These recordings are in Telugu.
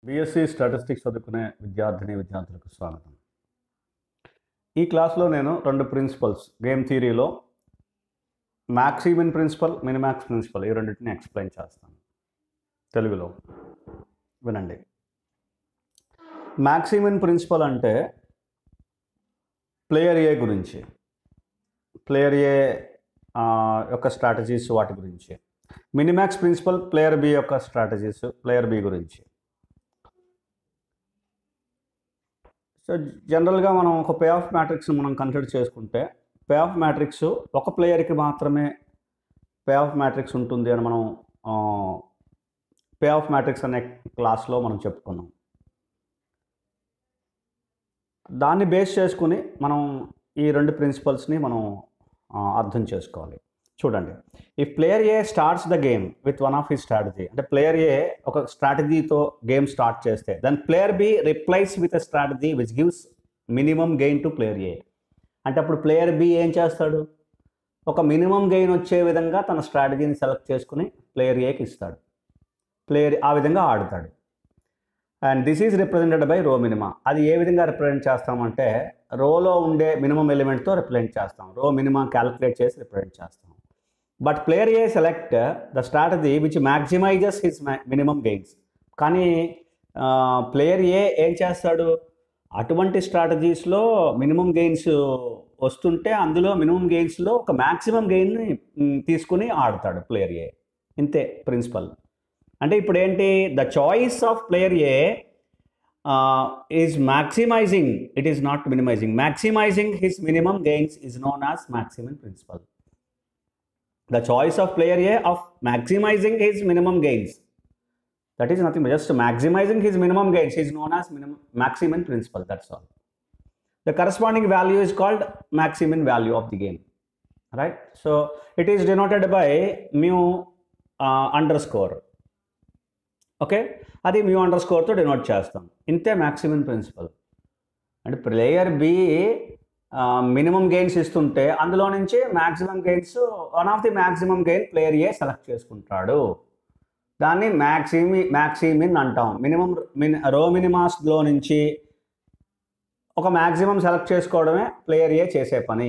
బీఎస్సీ స్టాటిస్టిక్స్ చదువుకునే విద్యార్థిని విద్యార్థులకు స్వాగతం ఈ క్లాస్లో నేను రెండు ప్రిన్సిపల్స్ గేమ్ థియరీలో మ్యాక్సిమిన్ ప్రిన్సిపల్ మినిమాక్స్ ప్రిన్సిపల్ ఈ రెండింటిని ఎక్స్ప్లెయిన్ చేస్తాను తెలుగులో వినండి మ్యాక్సిమిన్ ప్రిన్సిపల్ అంటే ప్లేయర్ ఏ గురించి ప్లేయర్ ఏ ఆ, యొక్క స్ట్రాటజీస్ వాటి గురించి మినిమాక్స్ ప్రిన్సిపల్ ప్లేయర్ బి యొక్క స్ట్రాటజీస్ ప్లేయర్ బి గురించి సో జనరల్గా మనం ఒక పే ఆఫ్ మ్యాట్రిక్స్ని మనం కన్సిడర్ చేసుకుంటే పే ఆఫ్ మ్యాట్రిక్స్ ఒక ప్లేయర్కి మాత్రమే పే ఆఫ్ మ్యాట్రిక్స్ ఉంటుంది అని మనం పే ఆఫ్ మ్యాట్రిక్స్ అనే క్లాస్లో మనం చెప్పుకున్నాం దాన్ని బేస్ చేసుకుని మనం ఈ రెండు ప్రిన్సిపల్స్ని మనం ఆ, అర్థం చేసుకోవాలి చూడండి ఈ player A starts the game with one of his strategy అంటే ప్లేయర్ ఏ ఒక స్ట్రాటజీతో గేమ్ స్టార్ట్ చేస్తే then player B replies with a strategy which gives minimum gain to player A అంటే అప్పుడు ప్లేయర్ బి ఏం చేస్తాడు ఒక మినిమం గెయిన్ వచ్చే విధంగా తన స్ట్రాటజీని సెలెక్ట్ చేసుకుని ప్లేయర్ ఏకి ఇస్తాడు ప్లేయర్ ఆ విధంగా ఆడుతాడు and this is represented by row minima అది ఏ విధంగా రిప్రజెంట్ చేస్తామంటే రోలో ఉండే మినిమం ఎలిమెంట్తో రిప్రజెంట్ చేస్తాం రో మినిమా క్యాలిక్యులేట్ చేసి రిప్రజెంట్ చేస్తాం but player A select the strategy which maximizes his minimum gains కానీ ప్లేయర్ ఏ ఏం చేస్తాడు అటువంటి స్ట్రాటజీస్లో మినిమం గెయిన్స్ వస్తుంటే అందులో మినిమం గెయిన్స్లో ఒక మ్యాక్సిమం గెయిన్ని తీసుకుని ఆడతాడు ప్లేయర్ ఏ ఇంతే ప్రిన్సిపల్ అంటే ఇప్పుడు ఏంటి the choice of player A is maximizing it is not minimizing maximizing his minimum gains is known as maximum principle the choice of player A of maximizing his minimum gains. That is nothing but just maximizing his minimum gains is known as minimum maximum principle. That's all. The corresponding value is called maximum value of the game. Right? So it is denoted by mu uh, underscore. Okay అది మ్యూ అండర్ స్కోర్తో డినోట్ చేస్తాం ఇంతే మ్యాక్సిమం ప్రిన్సిపల్ అంటే ప్లేయర్ బి మినిమం గెయిన్స్ ఇస్తుంటే అందులో నుంచి maximum gains one of the maximum gain player A select చేసుకుంటాడు దాన్ని మ్యాక్సిమి మ్యాక్సిమిన్ అంటాం మినిమం మిన్ రో మినిమాస్లో నుంచి ఒక మ్యాక్సిమం సెలెక్ట్ చేసుకోవడమే ప్లేయర్ ఏ చేసే పని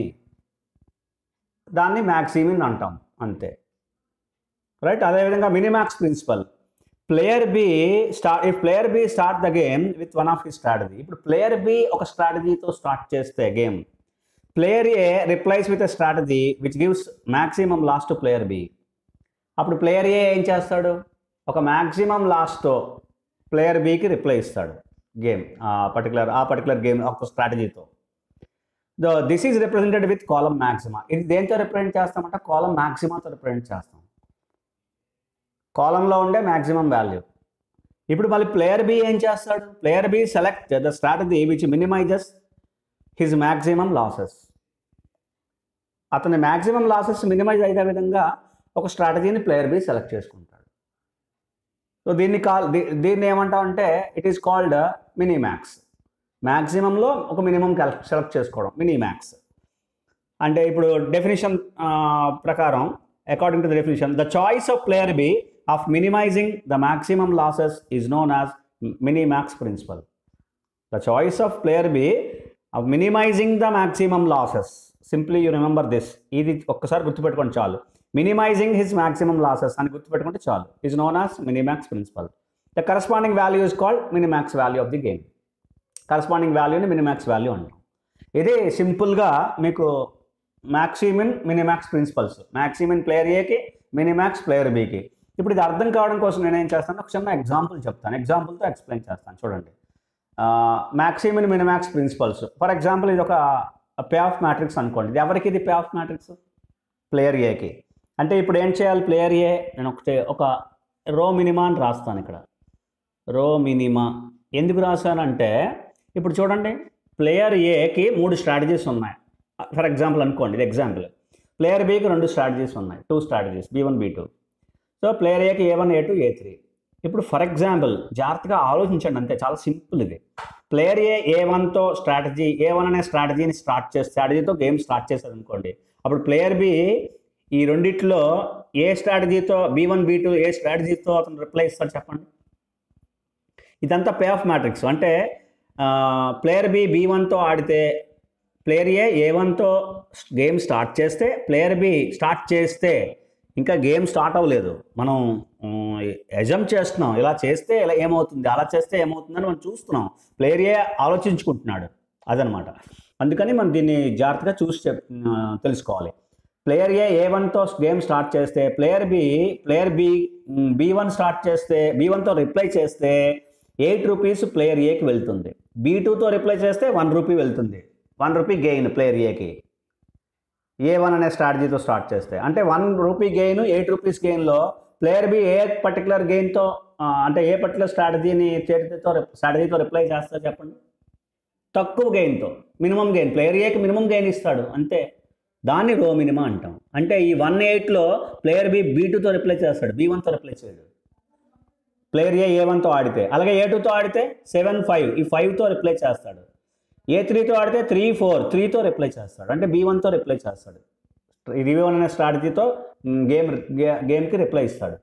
దాన్ని మ్యాక్సిమిన్ అంటాం అంతే రైట్ అదేవిధంగా minimax principle player B start if player B start the game with one of his strategy ఇప్పుడు ప్లేయర్ బి ఒక స్ట్రాటజీతో స్టార్ట్ చేస్తే game player A replies with a strategy which gives maximum lost to player B అప్పుడు ప్లేయర్ ఏ ఏం చేస్తాడు ఒక మ్యాక్సిమం లాస్ట్తో ప్లేయర్ బికి రిప్లై ఇస్తాడు గేమ్ ఆ పర్టికులర్ ఆ పర్టికులర్ గేమ్ ఒక స్ట్రాటజీతో the this is represented with column maxima ఇది దేంతో రిప్రజెంట్ చేస్తామంటే కాలం మ్యాక్సిమాతో రిప్రజెంట్ చేస్తాం కాలంలో ఉండే మ్యాక్సిమం వాల్యూ ఇప్పుడు మళ్ళీ ప్లేయర్ బి ఏం చేస్తాడు player B select the strategy which minimizes his maximum losses అతని మ్యాక్సిమం లాసెస్ మినిమైజ్ అయ్యే విధంగా ఒక స్ట్రాటజీని ప్లేయర్ బి సెలెక్ట్ చేసుకుంటాడు సో దీన్ని కాల్ దీ- దీన్ని ఏమంటామంటే ఇట్ ఈస్ కాల్డ్ మినిమాక్స్ మ్యాక్సిమంలో ఒక మినిమం సెలెక్ట్ చేసుకోవడం మినిమాక్స్ అంటే ఇప్పుడు డెఫినేషన్ ప్రకారం according to the definition the choice of player B of minimizing the maximum losses is known as minimax principle the choice of player B of minimizing the maximum losses simply you remember this ఇది ఒక్కసారి గుర్తుపెట్టుకోండి చాలు మినిమైజింగ్ హిస్ మ్యాక్సిమం లాసెస్ అని గుర్తుపెట్టుకుంటే చాలు is known as minimax principle the corresponding value is called minimax value of the game corresponding వాల్యూని మినిమాక్స్ వాల్యూ అంటాం ఇది సింపుల్గా మీకు maximin minimax principles maximin player ఏకి మినిమాక్స్ ప్లేయర్ బీకి ఇప్పుడు ఇది అర్థం కావడం కోసం నేను ఏం చేస్తాను ఒక చిన్న ఎగ్జాంపుల్ చెప్తాను ఎగ్జాంపుల్తో ఎక్స్ప్లెయిన్ చేస్తాను చూడండి maximin minimax principles for example ఇది ఒక పే ఆఫ్ మ్యాట్రిక్స్ అనుకోండి ఇది ఎవరికి ఇది పే ఆఫ్ మ్యాట్రిక్స్ ప్లేయర్ ఏకి అంటే ఇప్పుడు ఏం చేయాలి ప్లేయర్ ఏ నేను ఒకటి ఒక రో మినిమా అని రాస్తాను ఇక్కడ రో మినిమా ఎందుకు రాశానంటే ఇప్పుడు చూడండి ప్లేయర్ ఏకి మూడు స్ట్రాటజీస్ ఉన్నాయి ఫర్ ఎగ్జాంపుల్ అనుకోండి ఇది ఎగ్జాంపుల్ ప్లేయర్ బీకి రెండు స్ట్రాటజీస్ ఉన్నాయి two strategies B one B two so player ఏకి A one A two A three ఇప్పుడు ఫర్ ఎగ్జాంపుల్ జాగ్రత్తగా ఆలోచించండి అంతే చాలా సింపుల్ ఇది ప్లేయర్ ఏ ఏ వన్తో స్ట్రాటజీ ఏ వన్ అనే స్ట్రాటజీని స్టార్ట్ చేసి స్ట్రాటజీతో గేమ్ స్టార్ట్ చేశారు అనుకోండి అప్పుడు ప్లేయర్ బి ఈ రెండిట్లో ఏ స్ట్రాటజీతో బీ వన్ బీ టూ ఏ స్ట్రాటజీతో అతను రిప్లై ఇస్తాడు చెప్పండి ఇదంతా పే ఆఫ్ మ్యాట్రిక్స్ అంటే ప్లేయర్ బి బి వన్తో ఆడితే ప్లేయర్ ఏ ఏ వన్తో గేమ్ స్టార్ట్ చేస్తే ప్లేయర్ బి స్టార్ట్ చేస్తే ఇంకా గేమ్ స్టార్ట్ అవ్వలేదు మనం ఎజమ్ చేస్తున్నాం ఇలా చేస్తే ఇలా ఏమవుతుంది అలా చేస్తే ఏమవుతుందని మనం చూస్తున్నాం ప్లేయర్ ఏ ఆలోచించుకుంటున్నాడు అదనమాట అందుకని మనం దీన్ని జాగ్రత్తగా చూసి చెప్ ఆ, తెలుసుకోవాలి ప్లేయర్ ఏ ఏ వన్తో గేమ్ స్టార్ట్ చేస్తే player B player B B one start చేస్తే బి వన్తో రిప్లై చేస్తే ఎయిట్ రూపీస్ ప్లేయర్ ఏకి వెళ్తుంది బి టూతో రిప్లై చేస్తే వన్ రూపీ వెళ్తుంది వన్ రూపీ గెయిన్ ప్లేయర్ ఏకి ఏ వన్ అనే స్ట్రాటజీతో స్టార్ట్ చేస్తే అంటే one rupee gain eight rupees గెయిన్లో ప్లేయర్ బి ఏ పర్టికులర్ గెయిన్తో అంటే ఏ పర్టికులర్ స్ట్రాటజీని చేతితో స్ట్రాటజీతో రిప్లై చేస్తా చెప్పండి తక్కువ గెయిన్తో మినిమం గెయిన్ ప్లేయర్ ఏకి మినిమం గెయిన్ ఇస్తాడు అంతే దాన్ని రో మినిమా అంటాం అంటే ఈ వన్ ఎయిట్లో ప్లేయర్ బి బీ టూతో రిప్లై చేస్తాడు బీ వన్తో రిప్లై చేయడు ప్లేయర్ ఏ ఏ వన్తో ఆడితే అలాగే ఏ టూతో ఆడితే సెవెన్ ఫైవ్ ఈ ఫైవ్తో రిప్లై చేస్తాడు ఏ త్రీతో ఆడితే త్రీ ఫోర్ త్రీతో రిప్లై చేస్తాడు అంటే బీ వన్తో రిప్లై చేస్తాడు ఇది వన్ అనే స్ట్రాటజీతో గేమ్ గేమ్కి రిప్లై ఇస్తాడు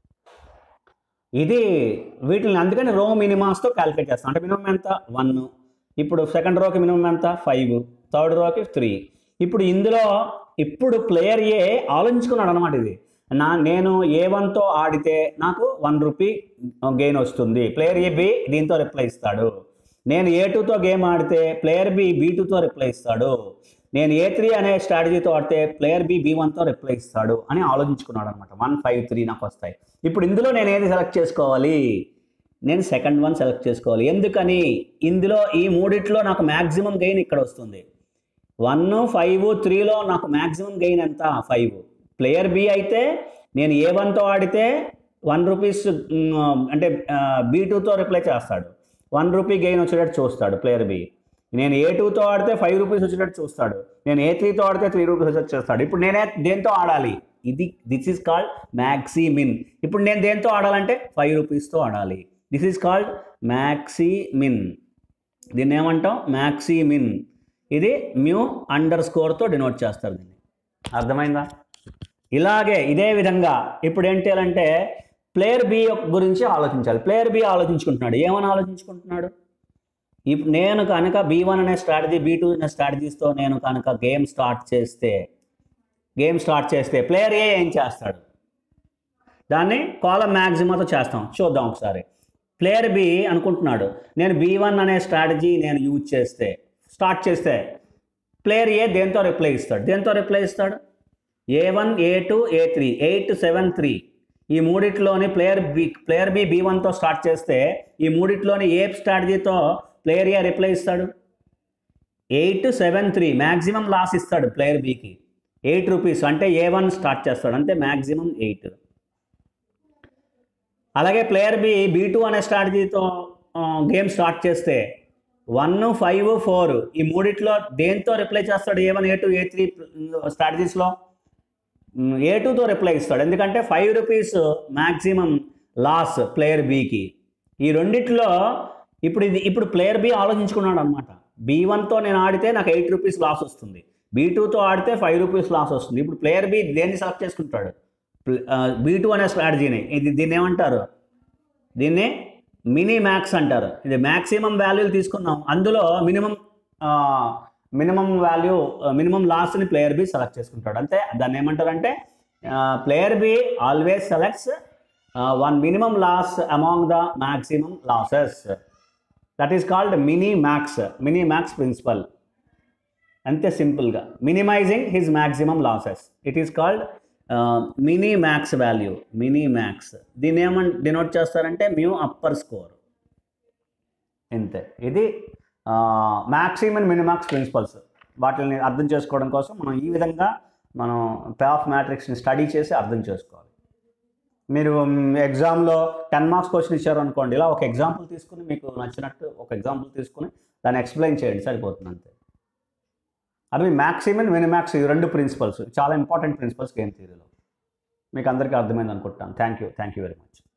ఇది వీటిని అందుకని రో మినిమాస్తో క్యాలిక్యులేట్ చేస్తాం అంటే మినిమం ఎంత వన్ ఇప్పుడు సెకండ్ రోకి మినిమం ఎంత ఫైవ్ థర్డ్ రోకి త్రీ ఇప్పుడు ఇందులో ఇప్పుడు ప్లేయర్ ఏ ఆలోచించుకున్నాడు అనమాట ఇది నా నేను ఏ వన్తో ఆడితే నాకు వన్ రూపీ గెయిన్ వస్తుంది ప్లేయర్ ఏ బి దీంతో రిప్లై ఇస్తాడు నేను ఏ టూతో గేమ్ ఆడితే ప్లేయర్ బి బీ టూతో రిప్లై ఇస్తాడు నేను ఏ త్రీ అనే స్ట్రాటజీతో ఆడితే ప్లేయర్ బి బీ వన్తో రిప్లై ఇస్తాడు అని ఆలోచించుకున్నాడు అనమాట వన్ ఫైవ్ త్రీ నాకు వస్తాయి ఇప్పుడు ఇందులో నేను ఏది సెలెక్ట్ చేసుకోవాలి నేను సెకండ్ వన్ సెలెక్ట్ చేసుకోవాలి ఎందుకని ఇందులో ఈ మూడిట్లో నాకు మ్యాక్సిమం గెయిన్ ఇక్కడ వస్తుంది వన్ ఫైవ్ త్రీలో నాకు మ్యాక్సిమం గెయిన్ ఎంత ఫైవ్ ప్లేయర్ బి అయితే నేను ఏ వన్తో ఆడితే వన్ రూపీస్ అంటే బీ టూతో రిప్లై చేస్తాడు వన్ రూపీ గెయిన్ వచ్చేటట్టు చూస్తాడు ప్లేయర్ బి నేను ఏ టూతో ఆడితే ఫైవ్ రూపీస్ వచ్చేటట్టు చూస్తాడు నేను ఏ త్రీతో ఆడితే త్రీ రూపీస్ వచ్చేటట్టు చేస్తాడు ఇప్పుడు నేనే దేంతో ఆడాలి ఇది this is called maximin ఇప్పుడు నేను దేంతో ఆడాలంటే ఫైవ్ రూపీస్తో ఆడాలి this is called maximin దీన్ని ఏమంటాం మ్యాక్సీ మిన్ ఇది మ్యూ అండర్ స్కోర్తో డినోట్ చేస్తారు దీన్ని అర్థమైందా ఇలాగే ఇదే విధంగా ఇప్పుడు ఏంటి చేయాలంటే ప్లేయర్ బి గురించి ఆలోచించాలి ప్లేయర్ బి ఆలోచించుకుంటున్నాడు ఏమని ఆలోచించుకుంటున్నాడు ఇప్పుడు నేను కనుక బీ వన్ అనే స్ట్రాటజీ బీ టూ అనే స్ట్రాటజీస్తో నేను కనుక గేమ్ స్టార్ట్ చేస్తే గేమ్ స్టార్ట్ చేస్తే ప్లేయర్ ఏ ఏం చేస్తాడు దాన్ని కాలం మ్యాక్సిమాతో చేస్తాం చూద్దాం ఒకసారి ప్లేయర్ బి అనుకుంటున్నాడు నేను బీ వన్ అనే స్ట్రాటజీ నేను యూజ్ చేస్తే స్టార్ట్ చేస్తే ప్లేయర్ ఏ దేంతో రిప్లై ఇస్తాడు దేంతో రిప్లై ఇస్తాడు A one A two A three eight seven three ఈ మూడిట్లోని player B player B B వన్తో స్టార్ట్ చేస్తే ఈ మూడిట్లోని ఏ స్ట్రాటజీతో ప్లేయర్ ఏ రిప్లై ఇస్తాడు eight seven three maximum loss ఇస్తాడు ప్లేయర్ బికి ఎయిట్ రూపీస్ అంటే ఏ వన్ స్టార్ట్ చేస్తాడు అంటే మ్యాక్సిమం ఎయిట్ అలాగే ప్లేయర్ బి బీ టూ అనే స్ట్రాటజీతో గేమ్ స్టార్ట్ చేస్తే వన్ ఫైవ్ ఫోర్ ఈ మూడిట్లో దేంతో రిప్లై చేస్తాడు A one A two A three స్ట్రాటజీస్లో ఏ టూతో రిప్లై ఇస్తాడు ఎందుకంటే five rupees maximum loss player బికి ఈ రెండిట్లో ఇప్పుడు ఇది ఇప్పుడు ప్లేయర్ బి ఆలోచించుకున్నాడు అనమాట బీ వన్తో నేను ఆడితే నాకు ఎయిట్ రూపీస్ లాస్ వస్తుంది బీ టూతో ఆడితే ఫైవ్ రూపీస్ లాస్ వస్తుంది ఇప్పుడు ప్లేయర్ బి దేన్ని సెలెక్ట్ చేసుకుంటాడు బీ టూ అనే స్ట్రాటజీని ఇది దీన్ని ఏమంటారు దీన్ని మినీ మ్యాక్స్ అంటారు ఇది మ్యాక్సిమం వాల్యూలు తీసుకున్నాం అందులో మినిమం మినిమం వాల్యూ మినిమం లాస్ని ప్లేయర్ బి సెలెక్ట్ చేసుకుంటాడు అంతే దాన్ని ఏమంటారు అంటే player B always selects one minimum loss among the maximum losses that is called minimax minimax principle అంతే సింపుల్గా minimizing his maximum losses it is called minimax value minimax దీన్ని ఏమని డినోట్ చేస్తారంటే మ్యూ అప్పర్ స్కోర్ ఇంతే ఇది మ్యాక్సిమం అండ్ మినిమాక్స్ ప్రిన్సిపల్స్ వాటిని అర్థం చేసుకోవడం కోసం మనం ఈ విధంగా మనం పే ఆఫ్ మ్యాట్రిక్స్ని స్టడీ చేసి అర్థం చేసుకోవాలి మీరు ఎగ్జామ్లో టెన్ మార్క్స్ క్వశ్చన్ ఇచ్చారు అనుకోండి ఇలా ఒక ఎగ్జాంపుల్ తీసుకుని మీకు నచ్చినట్టు ఒక ఎగ్జాంపుల్ తీసుకుని దాన్ని ఎక్స్ప్లెయిన్ చేయండి సరిపోతుంది అంతే అవి మ్యాక్సిమం మినిమాక్స్ ఈ రెండు ప్రిన్సిపల్స్ చాలా ఇంపార్టెంట్ ప్రిన్సిపల్స్ గేమ్ థియరీలో మీకు అందరికీ అర్థమైంది అనుకుంటాను thank you thank you very much